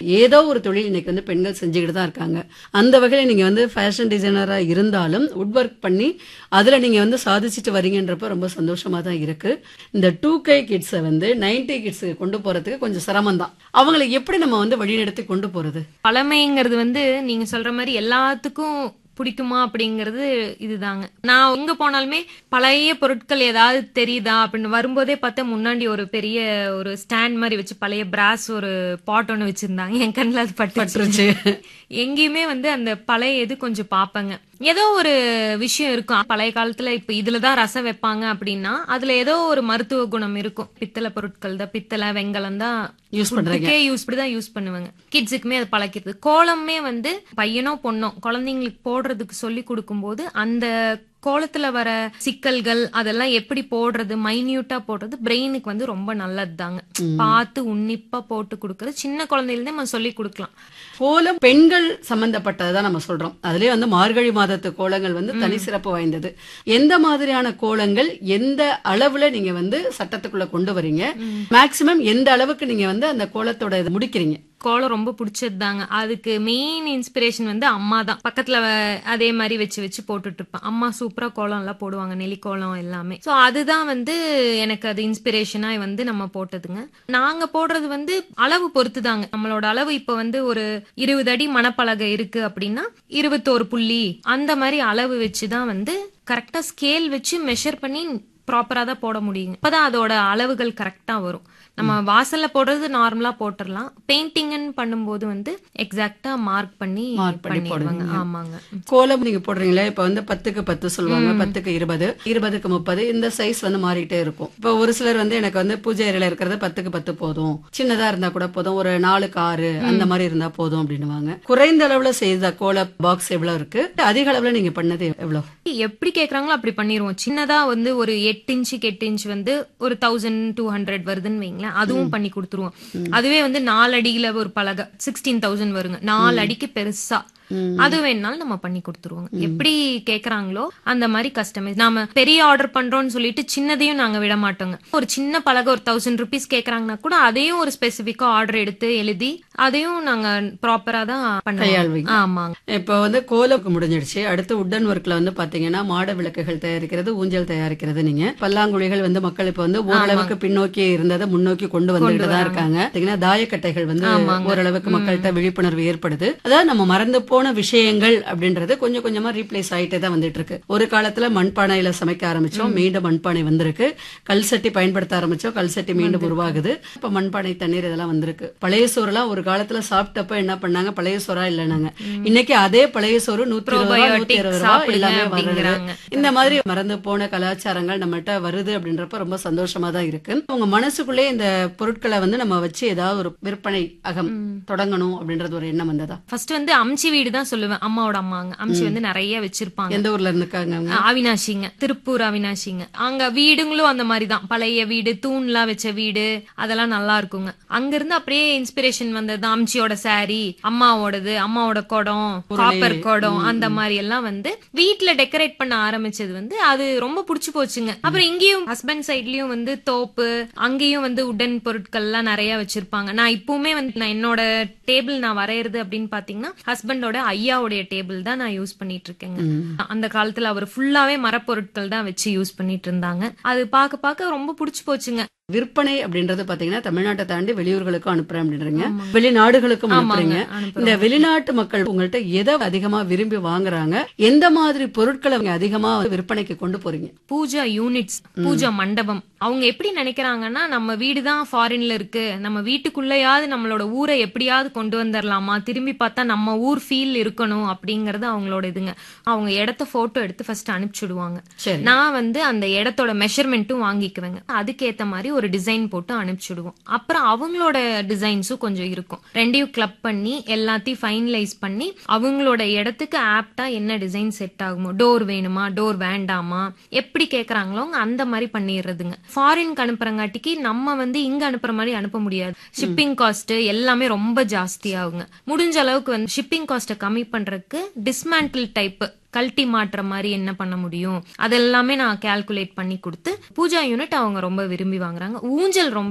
ஏதோ ஒரு தொழில் இன்னைக்கு வந்து பெண்கள் செஞ்சுக்கிட்டு தான் இருக்காங்க அந்த வகையில நீங்க வந்து ஃபேஷன் டிசைனரா இருந்தாலும் உட் ஒர்க் பண்ணி அதுல நீங்க வந்து சாதிச்சுட்டு வரீங்கன்றப்ப ரொம்ப சந்தோஷமா தான் இருக்கு இந்த டூ கே கிட்ஸை வந்து நைன்டி கிட்ஸுக்கு கொண்டு போறதுக்கு கொஞ்சம் சிரமம் தான் அவங்களை எப்படி நம்ம வந்து வழிநடத்தி கொண்டு போறது பழமைங்கிறது வந்து நீங்க சொல்ற மாதிரி எல்லாத்துக்கும் பிடிக்குமா அப்படிங்கிறது இதுதாங்க நான் எங்க போனாலுமே பழைய பொருட்கள் ஏதாவது தெரியுதா அப்படின்னு வரும்போதே பார்த்தா முன்னாடி ஒரு பெரிய ஒரு ஸ்டாண்ட் மாதிரி வச்சு பழைய பிராஸ் ஒரு பாட் ஒன்று வச்சிருந்தாங்க என் கண்ணில் அது பட்டுருச்சு எங்கேயுமே வந்து அந்த பழைய இது கொஞ்சம் பார்ப்பேங்க ஏதோ ஒரு விஷயம் இருக்கும் பழைய காலத்துல இப்ப இதுலதான் ரசம் வைப்பாங்க அப்படின்னா அதுல ஏதோ ஒரு மருத்துவ குணம் இருக்கும் பித்தளை பொருட்கள் தான் பித்தளை வெங்கலம் தான் யூஸ் பண்றீங்க ஃபுட்டுக்கே யூஸ் தான் யூஸ் பண்ணுவாங்க கிட்ஸுக்குமே அது பழக்கிறது கோலமே வந்து பையனோ பொண்ணோ குழந்தைங்களுக்கு போடுறதுக்கு சொல்லி கொடுக்கும்போது அந்த கோலத்துல வர சிக்கல்கள் அதெல்லாம் எப்படி போடுறது மைன்யூட்டா போடுறது பிரெயினுக்கு வந்து ரொம்ப நல்லது தாங்க பார்த்து உன்னிப்பா போட்டு கொடுக்கறது சின்ன குழந்தையில நம்ம சொல்லி கொடுக்கலாம் கோலம் பெண்கள் சம்பந்தப்பட்டதுதான் நம்ம சொல்றோம் அதுலயே வந்து மார்கழி மாதத்து கோலங்கள் வந்து தனி சிறப்பு வாய்ந்தது எந்த மாதிரியான கோலங்கள் எந்த அளவுல நீங்க வந்து சட்டத்துக்குள்ள கொண்டு வரீங்க மேக்சிமம் எந்த அளவுக்கு நீங்க வந்து அந்த கோலத்தோட இது முடிக்கிறீங்க கோலம் ரொம்ப பிடிச்சது தாங்க அதுக்கு மெயின் இன்ஸ்பிரேஷன் வந்து அம்மா தான் பக்கத்துல வ- அதே மாதிரி வச்சு வச்சு போட்டுட்டு இருப்பேன் அம்மா சூப்பரா கோலம் எல்லாம் போடுவாங்க நெல்லிக்கோலம் எல்லாமே சோ அதுதான் வந்து எனக்கு அது இன்ஸ்பிரேஷனா வந்து நம்ம போட்டதுங்க நாங்க போடுறது வந்து அளவு பொறுத்து தாங்க நம்மளோட அளவு இப்ப வந்து ஒரு இருபது அடி மணப்பலகை இருக்கு அப்படின்னா இருபத்தோரு புள்ளி அந்த மாதிரி அளவு வச்சுதான் வந்து கரெக்டா ஸ்கேல் வச்சு மெஷர் பண்ணி ப்ராப்பரா தான் போட முடியுங்க அப்பதான் அதோட அளவுகள் கரெக்டா வரும் நம்ம வாசல்ல போடுறது நார்மலா போட்டுடலாம் பெயிண்டிங்னு பண்ணும்போது வந்து எக்ஸாக்டா மார்க் பண்ணி Mark பண்ணி பண்ணிடுவாங்க போடுவீங்க. ஆமாங்க கோலம் நீங்க போடுறீங்களா இப்ப வந்து பத்துக்கு பத்து சொல்லுவாங்க பத்துக்கு இருபது இருபதுக்கு முப்பது இந்த சைஸ் வந்து மாறிட்டே இருக்கும் இப்ப ஒரு சிலர் வந்து எனக்கு வந்து பூஜை அறையில இருக்கிறது பத்துக்கு பத்து போதும் சின்னதா இருந்தா கூட போதும் ஒரு நாலுக்கு ஆறு அந்த மாதிரி இருந்தா போதும் அப்படின்னுவாங்க குறைந்த அளவுல செய்த கோல பாக்ஸ் எவ்வளவு இருக்கு அதிக அளவுல நீங்க பண்ணது எவ்வளவு எப்படி கேக்குறாங்களோ அப்படி பண்ணிருவோம் சின்னதா வந்து ஒரு எட்டு இன்ச்சுக்கு எட்டு இன்ச் வந்து ஒரு தௌசண்ட் டூ ஹண்ட்ரட் வருதுன்னு வைங்களேன் அதுவும் பண்ணி கொடுத்துருவோம் அதுவே வந்து நாலு அடியில ஒரு பலகை சிக்ஸ்டீன் தௌசண்ட் வருங்க நாலு அடிக்கு பெருசா அது வேணாலும் நம்ம பண்ணி கொடுத்துருவோங்க எப்படி கேக்குறாங்களோ அந்த மாதிரி கஸ்டமைஸ் நாம பெரிய ஆர்டர் பண்றோம்னு சொல்லிட்டு சின்னதையும் நாங்க விட மாட்டோங்க ஒரு சின்ன பலகை ஒரு தௌசண்ட் ருபீஸ் கேக்குறாங்கன்னா கூட அதையும் ஒரு ஸ்பெசிபிக்கா ஆர்டர் எடுத்து எழுதி அதையும் நாங்க ப்ராப்பரா தான் பண்ணுவோம் கையாளுவீங்க. ஆமாங்க இப்போ வந்து கோலம் முடிஞ்சிடுச்சு அடுத்து உட்டன் ஒர்க்ல வந்து பாத்தீங்கன்னா மாட விளக்குகள் தயாரிக்கிறது ஊஞ்சல் தயாரிக்கிறது நீங்க பல்லாங்குழிகள் வந்து மக்கள் இப்ப வந்து ஓரளவுக்கு பின்னோக்கி இருந்ததை முன்னோக்கி கொண்டு வந்துட்டு தான் இருக்காங்க பாத்தீங்கன்னா தாயக்கட்டைகள் வந்து ஓரளவுக்கு மக்கள்கிட்ட விழிப்புணர்வு ஏற்படுது அதாவது நம்ம மறந்து போன விஷயங்கள் அப்படின்றது கொஞ்சம் கொஞ்சமா ரீப்ளேஸ் ஆயிட்டே தான் வந்துட்டு இருக்கு ஒரு காலத்துல மண்பானையில சமைக்க ஆரம்பிச்சோம் மீண்டும் மண்பானை வந்திருக்கு கல் சட்டி பயன்படுத்த ஆரம்பிச்சோம் கல் சட்டி மீண்டும் உருவாகுது இப்ப மண்பானை தண்ணீர் இதெல்லாம் வந்திருக்கு பழைய சோறுலாம் ஒரு காலத்துல சாப்பிட்டப்ப என்ன பண்ணாங்க பழைய சோறா இல்லைனாங்க இன்னைக்கு அதே பழைய சோறு நூத்தி இருபது ரூபா நூத்தி Probiotic இருபது ரூபா சாப்பிடுங்க எல்லாமே வருது அப்படிங்கிறாங்க. இந்த மாதிரி மறந்து போன கலாச்சாரங்கள் நம்மகிட்ட வருது அப்படின்றப்ப ரொம்ப சந்தோஷமா தான் இருக்கு உங்க மனசுக்குள்ளே இந்த பொருட்களை வந்து நம்ம வச்சு ஏதாவது ஒரு விற்பனை அகம் தொடங்கணும் அப்படின்றது ஒரு எண்ணம் வந்ததா ஃபர்ஸ்ட் வந்து அம்ச்சி வீடு தான் சொல்லுவேன் அம்மாவோட அம்மாங்க அம்ச்சி வந்து நிறைய வச்சிருப்பாங்க எந்த ஊர்ல இருந்துக்காங்க அவங்க அவினாஷிங்க திருப்பூர் அவினாஷிங்க அங்க வீடுங்களும் அந்த மாதிரி தான் பழைய வீடு தூண்லாம் வச்ச வீடு அதெல்லாம் நல்லா இருக்குங்க அங்க இருந்து அப்படியே இன்ஸ்பிரேஷன் வந்தது அம்ச்சியோட saree அம்மாவோடது அம்மாவோட குடம் காப்பர் குடம் அந்த மாதிரி எல்லாம் வந்து வீட்ல டெக்கரேட் பண்ண ஆரம்பிச்சது வந்து அது ரொம்ப புடிச்சு போச்சுங்க அப்புறம் இங்கேயும் ஹஸ்பண்ட் சைட்லயும் வந்து தோப்பு அங்கேயும் வந்து உடன் பொருட்கள்லாம் நிறைய வச்சிருப்பாங்க நான் இப்பவுமே வந்து நான் என்னோட டேபிள் நான் வரையறது அப்படின்னு பாத்தீங்கன்னா ஹஸ்பண்டோட ஐயாவுடைய டேபிள் தான் நான் யூஸ் பண்ணிட்டு இருக்கேங்க அந்த காலத்துல அவர் ஃபுல்லாவே மரப்பொருட்கள் தான் வச்சு யூஸ் பண்ணிட்டு இருந்தாங்க அது பார்க்க பார்க்க ரொம்ப புடிச்சு போச்சுங்க விற்பனை அப்படின்றது பாத்தீங்கன்னா தமிழ்நாட்டை தாண்டி வெளியூர்களுக்கும் அனுப்புறேன் அப்படின்றீங்க வெளிநாடுகளுக்கும் அனுப்புறீங்க அனுப்புறோம். இந்த வெளிநாட்டு மக்கள் உங்கள்ட்ட எதை அதிகமா விரும்பி வாங்குறாங்க எந்த மாதிரி பொருட்களை அவங்க அதிகமா விற்பனைக்கு கொண்டு போறீங்க பூஜா யூனிட்ஸ் பூஜா மண்டபம் அவங்க எப்படி நினைக்கிறாங்கன்னா நம்ம வீடு தான் ஃபாரின்ல இருக்கு நம்ம வீட்டுக்குள்ளேயாவது நம்மளோட ஊரை எப்படியாவது கொண்டு வந்துடலாமா திரும்பி பார்த்தா நம்ம ஊர் ஃபீல் இருக்கணும் அப்படிங்கறது அவங்களோட இதுங்க அவங்க இடத்த போட்டோ எடுத்து ஃபர்ஸ்ட் அனுப்பிச்சுடுவாங்க சரி நான் வந்து அந்த இடத்தோட மெஷர்மெண்ட்டும் வாங்கிக்குவேங்க அதுக்கேத்த மாதிரி ஒரு டிசைன் போட்டு அனுப்பிச்சுடுவோம் அப்புறம் அவங்களோட டிசைன்ஸும் கொஞ்சம் இருக்கும் ரெண்டையும் கிளப் பண்ணி எல்லாத்தையும் ஃபைனலைஸ் பண்ணி அவங்களோட இடத்துக்கு ஆப்டா என்ன டிசைன் செட் ஆகுமோ டோர் வேணுமா டோர் வேண்டாமா எப்படி கேக்குறாங்களோ அவங்க அந்த மாதிரி பண்ணிடுறதுங்க ஃபாரின்க்கு அனுப்புறங்காட்டிக்கு நம்ம வந்து இங்க அனுப்புற மாதிரி அனுப்ப முடியாது ஷிப்பிங் காஸ்ட் எல்லாமே ரொம்ப ஜாஸ்தி ஆகுங்க முடிஞ்ச அளவுக்கு வந்து ஷிப்பிங் காஸ்ட்டை கம்மி பண்றதுக்கு டிஸ்மேண்டில் டைப் கல்ட்டி மாட்டுற மாதிரி என்ன பண்ண முடியும் அதெல்லாமே நான் கால்குலேட் பண்ணி கொடுத்து பூஜா யூனிட் அவங்க ரொம்ப விரும்பி வாங்குறாங்க ஊஞ்சல் ரொம்ப